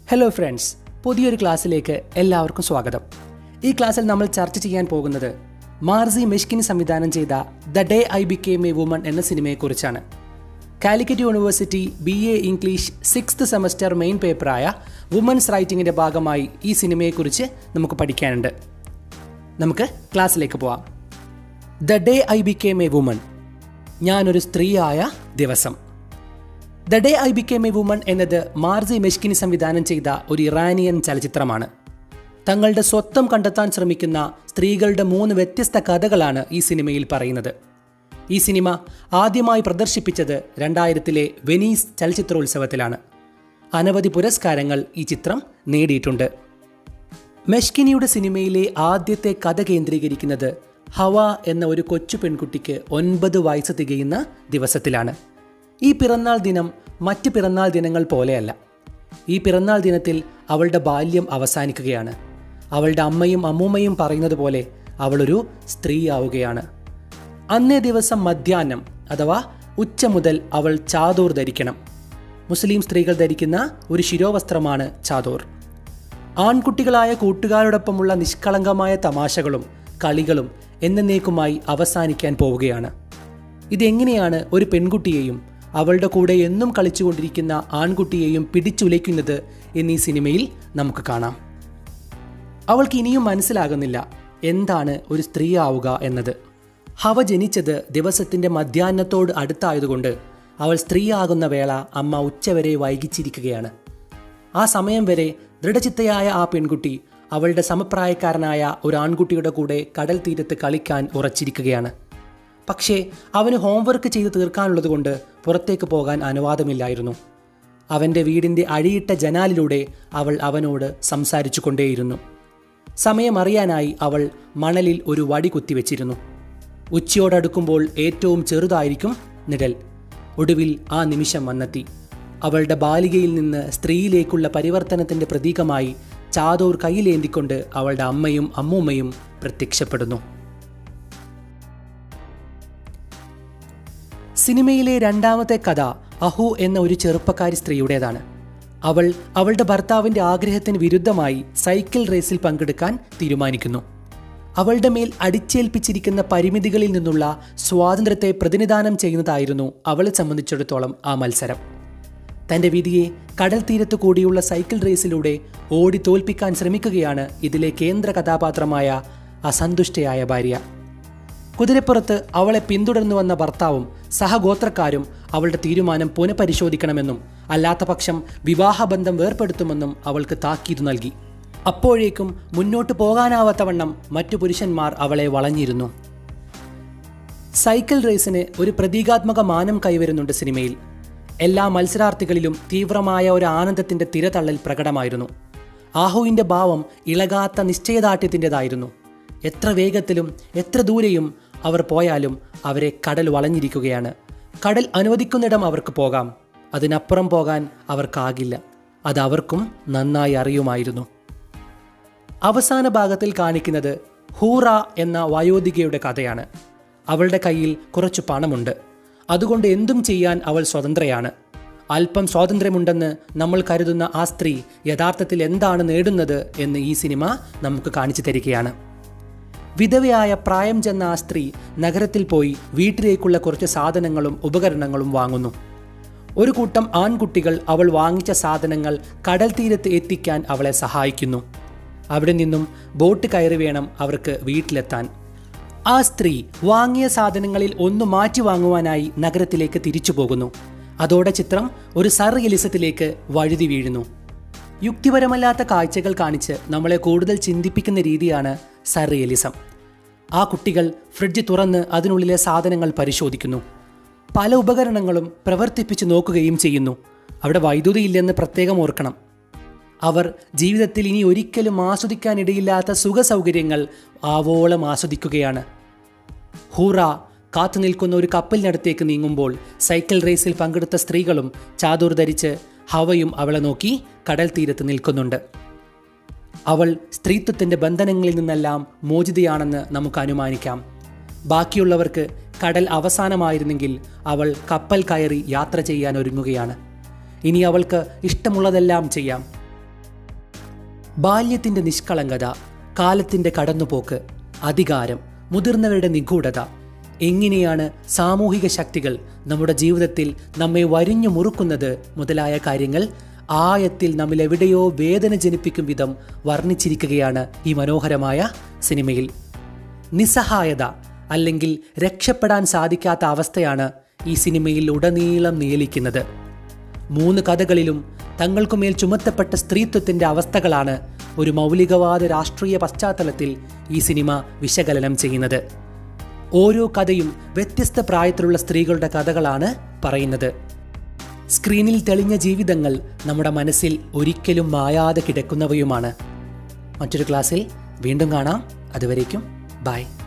hello friends പുതിയൊരു ക്ലാസ്സിലേക്ക് എല്ലാവർക്കും സ്വാഗതം ഈ ക്ലാസ്സിൽ നമ്മൾ ചർച്ച ചെയ്യാൻ പോകുന്നത് മാർസി മെഷ്കിൻ സംവിധാനം ചെയ്ത the day I became a woman എന്ന സിനിമയെക്കുറിച്ചാണ് Calicut university B A English sixth semester main പേപ്പറായ വുമൻസ് റൈറ്റിംഗിൻ്റെ ഭാഗമായി ഈ സിനിമയെക്കുറിച്ച് നമുക്ക് പഠിക്കാനുണ്ട് നമുക്ക് ക്ലാസ്സിലേക്ക് പോവാം the day I became a woman ഞാനൊരു സ്ത്രീയായ ദിവസം the day I became a woman എന്നത് മാർസി മെഷ്കിനി സംവിധാനം ചെയ്ത ഒരു ഇറാനിയൻ ചലച്ചിത്രമാണ് തങ്ങളുടെ സ്വത്വം കണ്ടെത്താൻ ശ്രമിക്കുന്ന സ്ത്രീകളുടെ മൂന്ന് വ്യത്യസ്ത കഥകളാണ് ഈ സിനിമയിൽ പറയുന്നത് ഈ സിനിമ ആദ്യമായി പ്രദർശിപ്പിച്ചത് രണ്ടായിരത്തിലെ വെനീസ് ചലച്ചിത്രോത്സവത്തിലാണ് അനവധി പുരസ്കാരങ്ങൾ ഈ ചിത്രം നേടിയിട്ടുണ്ട് മെഷ്കിനിയുടെ സിനിമയിലെ ആദ്യത്തെ കഥ കേന്ദ്രീകരിക്കുന്നത് ഹവ എന്ന ഒരു കൊച്ചു പെൺകുട്ടിക്ക് ഒൻപത് വയസ്സ് തികയുന്ന ദിവസത്തിലാണ് ഈ പിറന്നാൾ ദിനം മറ്റ് പിറന്നാൾ ദിനങ്ങൾ പോലെയല്ല ഈ പിറന്നാൾ ദിനത്തിൽ അവളുടെ ബാല്യം അവസാനിക്കുകയാണ് അവളുടെ അമ്മയും അമ്മൂമ്മയും പറയുന്നത് പോലെ അവളൊരു സ്ത്രീയാവുകയാണ് അന്നേ ദിവസം മധ്യാഹ്നം അഥവാ ഉച്ച മുതൽ അവൾ ചാദോർ ധരിക്കണം മുസ്ലിം സ്ത്രീകൾ ധരിക്കുന്ന ഒരു ശിരോവസ്ത്രമാണ് ചാദോർ ആൺകുട്ടികളായ കൂട്ടുകാരോടൊപ്പമുള്ള നിഷ്കളങ്കമായ തമാശകളും കളികളും എന്നേക്കുമായി അവസാനിക്കാൻ പോവുകയാണ് ഇതെങ്ങനെയാണ് ഒരു പെൺകുട്ടിയെയും അവളുടെ കൂടെ എന്നും കളിച്ചുകൊണ്ടിരിക്കുന്ന ആൺകുട്ടിയെയും പിടിച്ചുലയ്ക്കുന്നത് എന്നീ സിനിമയിൽ നമുക്ക് കാണാം അവൾക്ക് ഇനിയും മനസ്സിലാകുന്നില്ല എന്താണ് ഒരു സ്ത്രീ ആവുക എന്നത് ഹവ ജനിച്ചത് ദിവസത്തിന്റെ മധ്യാഹ്നത്തോട് അടുത്തായതുകൊണ്ട് അവൾ സ്ത്രീയാകുന്ന വേള അമ്മ ഉച്ചവരെ വൈകിച്ചിരിക്കുകയാണ് ആ സമയം വരെ ദൃഢചിത്തയായ ആ പെൺകുട്ടി അവളുടെ സമപ്രായക്കാരനായ ഒരു ആൺകുട്ടിയുടെ കൂടെ കടൽ തീരത്ത് കളിക്കാൻ ഉറച്ചിരിക്കുകയാണ് പക്ഷേ അവന് ഹോംവർക്ക് ചെയ്ത് തീർക്കാനുള്ളതുകൊണ്ട് പുറത്തേക്ക് പോകാൻ അനുവാദമില്ലായിരുന്നു അവൻ്റെ വീടിൻ്റെ അഴിയിട്ട ജനാലിലൂടെ അവൾ അവനോട് സംസാരിച്ചു കൊണ്ടേയിരുന്നു സമയം അറിയാനായി അവൾ മണലിൽ ഒരു വടി കുത്തിവെച്ചിരുന്നു ഉച്ചയോടടുക്കുമ്പോൾ ഏറ്റവും ചെറുതായിരിക്കും നിഴൽ ഒടുവിൽ ആ നിമിഷം വന്നെത്തി അവളുടെ ബാലികയിൽ നിന്ന് സ്ത്രീയിലേക്കുള്ള പരിവർത്തനത്തിന്റെ പ്രതീകമായി ചാതോർ കയ്യിലേന്തിക്കൊണ്ട് അവളുടെ അമ്മയും അമ്മൂമ്മയും പ്രത്യക്ഷപ്പെടുന്നു സിനിമയിലെ രണ്ടാമത്തെ കഥ അഹു എന്ന ഒരു ചെറുപ്പക്കാരി സ്ത്രീയുടേതാണ് അവൾ അവളുടെ ഭർത്താവിന്റെ ആഗ്രഹത്തിന് വിരുദ്ധമായി സൈക്കിൾ റേസിൽ പങ്കെടുക്കാൻ തീരുമാനിക്കുന്നു അവളുടെ മേൽ അടിച്ചേൽപ്പിച്ചിരിക്കുന്ന പരിമിതികളിൽ നിന്നുള്ള സ്വാതന്ത്ര്യത്തെ പ്രതിനിധാനം ചെയ്യുന്നതായിരുന്നു അവളെ സംബന്ധിച്ചിടത്തോളം ആ മത്സരം തന്റെ വിധിയെ കടൽ തീരത്തു കൂടിയുള്ള സൈക്കിൾ റേസിലൂടെ ഓടി തോൽപ്പിക്കാൻ ശ്രമിക്കുകയാണ് ഇതിലെ കേന്ദ്ര കഥാപാത്രമായ അസന്തുഷ്ടയായ ഭാര്യ കുതിരപ്പുറത്ത് അവളെ പിന്തുടർന്നു വന്ന ഭർത്താവും സഹഗോത്രക്കാരും അവളുടെ തീരുമാനം പുനഃപരിശോധിക്കണമെന്നും അല്ലാത്ത പക്ഷം വിവാഹബന്ധം വേർപ്പെടുത്തുമെന്നും അവൾക്ക് താക്കീത് നൽകി അപ്പോഴേക്കും മുന്നോട്ട് പോകാനാവാത്തവണ്ണം മറ്റു പുരുഷന്മാർ അവളെ വളഞ്ഞിരുന്നു സൈക്കിൾ റേസിന് ഒരു പ്രതീകാത്മക മാനം കൈവരുന്നുണ്ട് സിനിമയിൽ എല്ലാ മത്സരാർത്ഥികളിലും തീവ്രമായ ഒരു ആനന്ദത്തിന്റെ തിരതള്ളൽ പ്രകടമായിരുന്നു ആഹുവിന്റെ ഭാവം ഇളകാത്ത നിശ്ചയദാർഢ്യത്തിൻ്റെതായിരുന്നു എത്ര വേഗത്തിലും എത്ര ദൂരെയും അവർ പോയാലും അവരെ കടൽ വളഞ്ഞിരിക്കുകയാണ് കടൽ അനുവദിക്കുന്നിടം അവർക്ക് പോകാം അതിനപ്പുറം പോകാൻ അവർക്കാകില്ല അത് അവർക്കും നന്നായി അറിയുമായിരുന്നു അവസാന ഭാഗത്തിൽ കാണിക്കുന്നത് ഹൂറ എന്ന വയോധികയുടെ കഥയാണ് അവളുടെ കയ്യിൽ കുറച്ച് പണമുണ്ട് അതുകൊണ്ട് എന്തും ചെയ്യാൻ അവൾ സ്വതന്ത്രയാണ് അല്പം സ്വാതന്ത്ര്യമുണ്ടെന്ന് നമ്മൾ കരുതുന്ന ആ സ്ത്രീ യഥാർത്ഥത്തിൽ എന്താണ് നേടുന്നത് എന്ന് ഈ സിനിമ നമുക്ക് കാണിച്ചു തരികയാണ് വിധവയായ പ്രായം ചെന്ന ആ സ്ത്രീ നഗരത്തിൽ പോയി വീട്ടിലേക്കുള്ള കുറച്ച് സാധനങ്ങളും ഉപകരണങ്ങളും വാങ്ങുന്നു ഒരു കൂട്ടം ആൺകുട്ടികൾ അവൾ വാങ്ങിച്ച സാധനങ്ങൾ കടൽ തീരത്ത് എത്തിക്കാൻ അവളെ സഹായിക്കുന്നു അവിടെ നിന്നും ബോട്ട് കയറി വേണം അവർക്ക് വീട്ടിലെത്താൻ ആ സ്ത്രീ വാങ്ങിയ സാധനങ്ങളിൽ ഒന്ന് മാറ്റി വാങ്ങുവാനായി നഗരത്തിലേക്ക് തിരിച്ചു പോകുന്നു അതോടെ ചിത്രം ഒരു സർ എലിസത്തിലേക്ക് വഴുതി വീഴുന്നു യുക്തിപരമല്ലാത്ത കാഴ്ചകൾ കാണിച്ച് നമ്മളെ കൂടുതൽ ചിന്തിപ്പിക്കുന്ന രീതിയാണ് സർ റിയലിസം ആ കുട്ടികൾ ഫ്രിഡ്ജ് തുറന്ന് അതിനുള്ളിലെ സാധനങ്ങൾ പരിശോധിക്കുന്നു പല ഉപകരണങ്ങളും പ്രവർത്തിപ്പിച്ച് നോക്കുകയും ചെയ്യുന്നു അവിടെ വൈദ്യുതി ഇല്ലെന്ന് പ്രത്യേകം ഓർക്കണം അവർ ജീവിതത്തിൽ ഇനി ഒരിക്കലും ആസ്വദിക്കാനിടയില്ലാത്ത സുഖസൗകര്യങ്ങൾ ആവോളം ആസ്വദിക്കുകയാണ് ഹൂറ കാത്തു നിൽക്കുന്ന ഒരു കപ്പലിനടുത്തേക്ക് നീങ്ങുമ്പോൾ സൈക്കിൾ റേസിൽ പങ്കെടുത്ത സ്ത്രീകളും ചാദൂർ ധരിച്ച് ഹവയും അവളെ നോക്കി കടൽ തീരത്ത് നിൽക്കുന്നുണ്ട് അവൾ സ്ത്രീത്വത്തിന്റെ ബന്ധനങ്ങളിൽ നിന്നെല്ലാം മോചിതയാണെന്ന് നമുക്ക് അനുമാനിക്കാം ബാക്കിയുള്ളവർക്ക് കടൽ അവസാനമായിരുന്നെങ്കിൽ അവൾ കപ്പൽ കയറി യാത്ര ചെയ്യാൻ ഒരുങ്ങുകയാണ് ഇനി അവൾക്ക് ഇഷ്ടമുള്ളതെല്ലാം ചെയ്യാം ബാല്യത്തിന്റെ നിഷ്കളങ്കത കാലത്തിന്റെ കടന്നുപോക്ക് അധികാരം മുതിർന്നവരുടെ നിഗൂഢത എങ്ങനെയാണ് സാമൂഹിക ശക്തികൾ നമ്മുടെ ജീവിതത്തിൽ നമ്മെ വരിഞ്ഞു മുറുക്കുന്നത് മുതലായ കാര്യങ്ങൾ ആയത്തിൽ നമ്മിൽ എവിടെയോ വേദന ജനിപ്പിക്കും വിധം വർണ്ണിച്ചിരിക്കുകയാണ് ഈ മനോഹരമായ സിനിമയിൽ നിസ്സഹായത അല്ലെങ്കിൽ രക്ഷപ്പെടാൻ സാധിക്കാത്ത അവസ്ഥയാണ് ഈ സിനിമയിൽ ഉടനീളം നിയലിക്കുന്നത് മൂന്ന് കഥകളിലും തങ്ങൾക്കുമേൽ ചുമത്തപ്പെട്ട സ്ത്രീത്വത്തിന്റെ അവസ്ഥകളാണ് ഒരു മൗലികവാദ രാഷ്ട്രീയ പശ്ചാത്തലത്തിൽ ഈ സിനിമ വിശകലനം ചെയ്യുന്നത് ഓരോ കഥയും വ്യത്യസ്ത പ്രായത്തിലുള്ള സ്ത്രീകളുടെ കഥകളാണ് പറയുന്നത് സ്ക്രീനിൽ തെളിഞ്ഞ ജീവിതങ്ങൾ നമ്മുടെ മനസ്സിൽ ഒരിക്കലും മായാതെ കിടക്കുന്നവയുമാണ് മറ്റൊരു ക്ലാസ്സിൽ വീണ്ടും കാണാം അതുവരേക്കും ബൈ